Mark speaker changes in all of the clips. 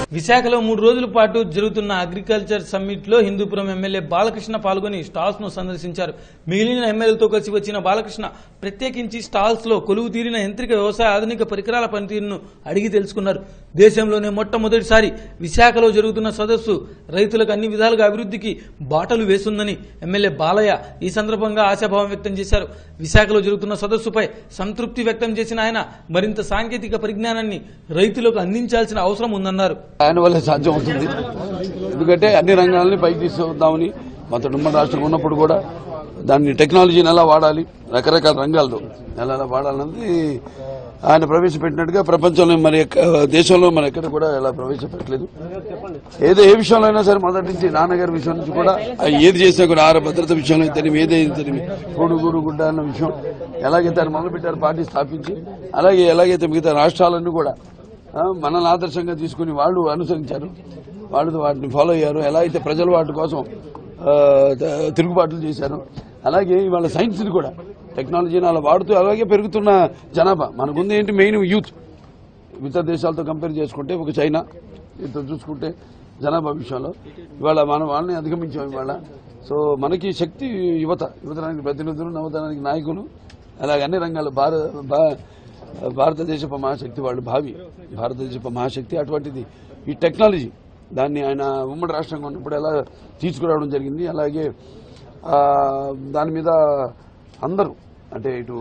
Speaker 1: విశాఖలో మూడు రోజుల పాటు జరుగుతున్న అగ్రికల్చర్ సమ్మిట్ లో హిందూపురం ఎమ్మెల్యే బాలకృష్ణ పాల్గొని స్టాల్స్ ను సందర్శించారు మిగిలిన ఎమ్మెల్యేలతో కలిసి వచ్చిన బాలకృష్ణ ప్రత్యేకించి స్టాల్స్ లో కొలువు తీరిన యంత్రిక వ్యవసాయ ఆధునిక పరికరాల పనితీరును అడిగి తెలుసుకున్నారు దేశంలోనే మొట్టమొదటిసారి విశాఖలో జరుగుతున్న సదస్సు రైతులకు అన్ని విధాలుగా అభివృద్ధికి బాటలు వేస్తుందని ఎమ్మెల్యే బాలయ్య ఈ సందర్భంగా ఆశాభావం వ్యక్తం చేశారు విశాఖలో జరుగుతున్న సదస్సుపై సంతృప్తి వ్యక్తం చేసిన ఆయన మరింత సాంకేతిక పరిజ్ఞానాన్ని రైతులకు అందించాల్సిన అవసరం ఉందన్నారు
Speaker 2: ఆయన వల్లే సాధ్యం అవుతుంది ఎందుకంటే అన్ని రంగాలని పైకి తీసుకువద్దామని మొత్తం ఉమ్మడి రాష్ట్రం ఉన్నప్పుడు కూడా దాన్ని టెక్నాలజీని ఎలా వాడాలి రకరకాల రంగాల్లో ఎలా ఎలా వాడాలన్నది ఆయన ప్రవేశపెట్టినట్టుగా ప్రపంచంలో మరి ఎక్క- దేశంలో మన ఎక్కడ కూడా ఎలా ప్రవేశపెట్టలేదు ఏదో ఏ విషయంలో అయినా సరే మొదటి నుంచి నాన్నగారి విషయం నుంచి కూడా ఆయన ఏది చేసినా కూడా ఆహార భద్రత విషయంలో అయితేనేమి ఏదైతేనేమి గూడు గూడు గుడ్డ అన్న విషయం ఎలాగైతే ఆయన మొదలుపెట్టారు పార్టీ స్థాపించి అలాగే ఎలాగైతే మిగతా రాష్ట్రాలన్నీ కూడా ఆ, మనల్ని ఆదర్శంగా తీసుకుని వాళ్ళు అనుసరించారు వాళ్ళు వాటిని ఫాలో అయ్యారు ఎలా అయితే ప్రజలు వాటి కోసం ఆ, త- తిరుగుబాట్లు చేశారు అలాగే ఇవాళ సైన్స్ని కూడా టెక్నాలజీని అలా వాడుతూ అలాగే పెరుగుతున్న జనాభా మనకుంది ఏంటి మెయిన్ యూత్ ఇతర దేశాలతో కంపేర్ చేసుకుంటే ఒక చైనా ఇతర చూసుకుంటే జనాభా విషయంలో ఇవాళ మనం వాళ్ళని అధిగమించాం ఇవాళ సో మనకి శక్తి యువత యువతరానికి ప్రతినిధులు నవతరానికి నాయకులు అలాగే అన్ని రంగాలు భారత భా- భారతదేశపు మహాశక్తి వాళ్ళు భావి భారతదేశపు మహాశక్తి అటువంటిది ఈ టెక్నాలజీ దాన్ని ఆయన ఉమ్మడి రాష్ట్రంగా ఉన్నప్పుడు ఎలా తీసుకురావడం జరిగింది అలాగే ఆ, దాని మీద అందరూ అంటే ఇటు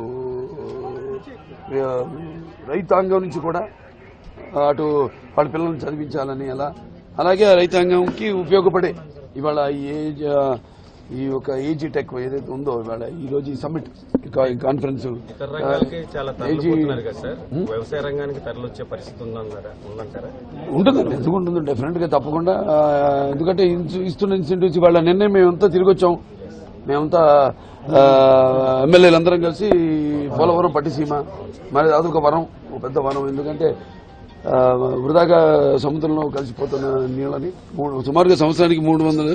Speaker 2: ఆ, రైతాంగం నుంచి కూడా అటు వాళ్ళ పిల్లల్ని చదివించాలని ఎలా అలాగే ఆ రైతాంగంకి ఉపయోగపడే ఇవాళ ఈ ఏజ్ ఆ, ఈ యొక్క ఏజీ టెక్ ఏదైతే ఉందో ఇవాళ ఈ రోజు ఈ సమ్మిట్ ఈ కాన్ఫరెన్స్
Speaker 3: ఇతర రంగాలకి చాలా
Speaker 2: ఏజీ
Speaker 3: తరలిపోతున్నారు కదా సార్ వ్యవసాయ రంగానికి తరలిచ్చే పరిస్థితి ఉందన్నారా ఉందంటారా
Speaker 2: ఉంటుందండి ఎందుకు ఉంటుంది డెఫినెట్ గా తప్పకుండా ఆ, ఎందుకంటే ఇన్స్- ఇస్తున్న ఇన్సెంటివ్స్ వాళ్ళ నిన్నే మేమంతా తిరిగి వచ్చాం మేమంతా ఆ, ఎమ్మెల్యేలు అందరం కలిసి పోలవరం పట్టిసీమ మరి అదొక వరం ఒక పెద్ద వరం ఎందుకంటే ఆ, వృధాగా సముద్రంలో కలిసిపోతున్న నీళ్ళని మూడు- సుమారుగా సంవత్సరానికి మూడు వందల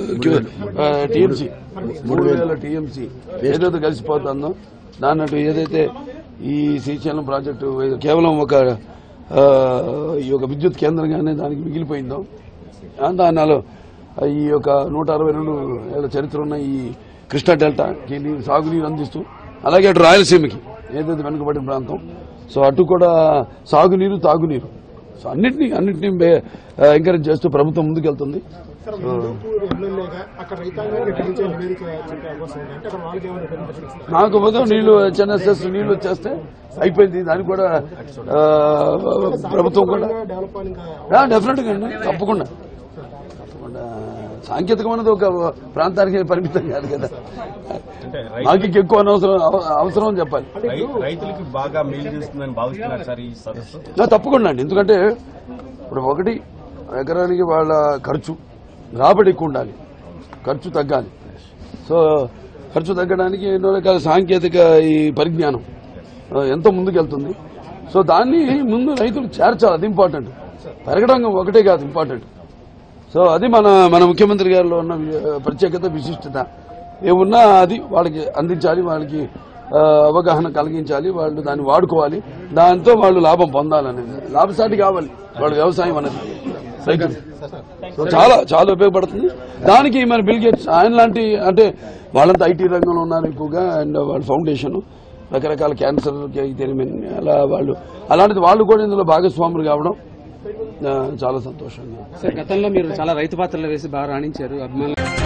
Speaker 2: టీఎంసీ మూడు వేల టీఎంసీ ఏదైతే కలిసిపోతుందో దాన్ని అటు ఏదైతే ఈ శ్రీశైలం ప్రాజెక్టు కేవలం ఒక ఆ, ఈ యొక్క విద్యుత్ కేంద్రంగానే దానికి మిగిలిపోయిందో ఆ, దానిలో ఈ యొక్క నూట అరవై రెండు ఏళ్ల చరిత్ర ఉన్న ఈ కృష్ణా డెల్టాకి నీరు సాగునీరు అందిస్తూ అలాగే అటు రాయలసీమకి ఏదైతే వెనుకబడిన ప్రాంతం సో అటు కూడా సాగునీరు తాగునీరు సో అన్నింటినీ అన్నింటినీ ఎంకరేజ్ చేస్తూ ప్రభుత్వం ముందుకెళ్తుంది
Speaker 4: సార్ హిందూపూర్ ఎమ్మెల్యేగా అక్కడ రైతాంగానికి ఎక్కడి నుంచి నివేదిక చెప్పే అవకాశం ఉంది అంటే అక్కడ వాళ్ళకి ఏమైనా బెనిఫిట్స్ ఇస్తారు
Speaker 2: నాకు ఉదయం నీళ్లు చెన్నెస్ఎస్ నీళ్లు వచ్చేస్తే అయిపోయింది దానికి కూడా ఆ, ప్రభుత్వం కూడా
Speaker 4: డెవలప్ ఇంకా
Speaker 2: డెఫినెట్ గా అండి తప్పకుండా తప్పకుండా సాంకేతికమైనది ఒక ప్రాంతానికి పరిమితం కాదు కదా
Speaker 3: అంటే
Speaker 2: మాకు ఎక్కువ అనవసరం అవ- అవసరం అని చెప్పాలి
Speaker 3: రై- రైతులకి బాగా మేలు చేస్తుందని భావిస్తున్నారు సార్ ఈ సదస్సు
Speaker 2: నా తప్పకుండా అండి ఎందుకంటే ఇప్పుడు ఒకటి ఎకరానికి వాళ్ళ ఖర్చు రాబడి ఎక్కువ ఉండాలి ఖర్చు తగ్గాలి సో ఖర్చు తగ్గడానికి ఎన్నో రకాల సాంకేతిక ఈ పరిజ్ఞానం ఆ, ఎంతో ముందుకెళ్తుంది సో దాన్ని ముందు రైతులు చేర్చాలి అది ఇంపార్టెంట్ పెరగడం ఒకటే కాదు ఇంపార్టెంట్ సో అది మన మన ముఖ్యమంత్రి గారిలో ఉన్న వి- ప్రత్యేకత విశిష్టత ఏమున్నా అది వాళ్ళకి అందించాలి వాళ్ళకి ఆ, అవగాహన కలిగించాలి వాళ్ళు దాన్ని వాడుకోవాలి దాంతో వాళ్ళు లాభం పొందాలనేది లాభసాటి కావాలి వాళ్ళు వ్యవసాయం అనేది రైతులు సో చాలా చాలా ఉపయోగపడుతుంది దానికి మన బిల్ గేట్స్ ఆయన లాంటి అంటే వాళ్ళంతా ఐటీ రంగంలో ఉన్నారు ఎక్కువగా అండ్ వాళ్ళ ఫౌండేషన్ రకరకాల క్యాన్సర్ తెలియని అలా వాళ్ళు అలాంటిది వాళ్ళు కూడా ఇందులో భాగస్వాములు కావడం ఆ, చాలా సంతోషంగా
Speaker 5: సార్ గతంలో మీరు చాలా రైతు పాత్రలు వేసి బాగా రాణించారు అభిమానులు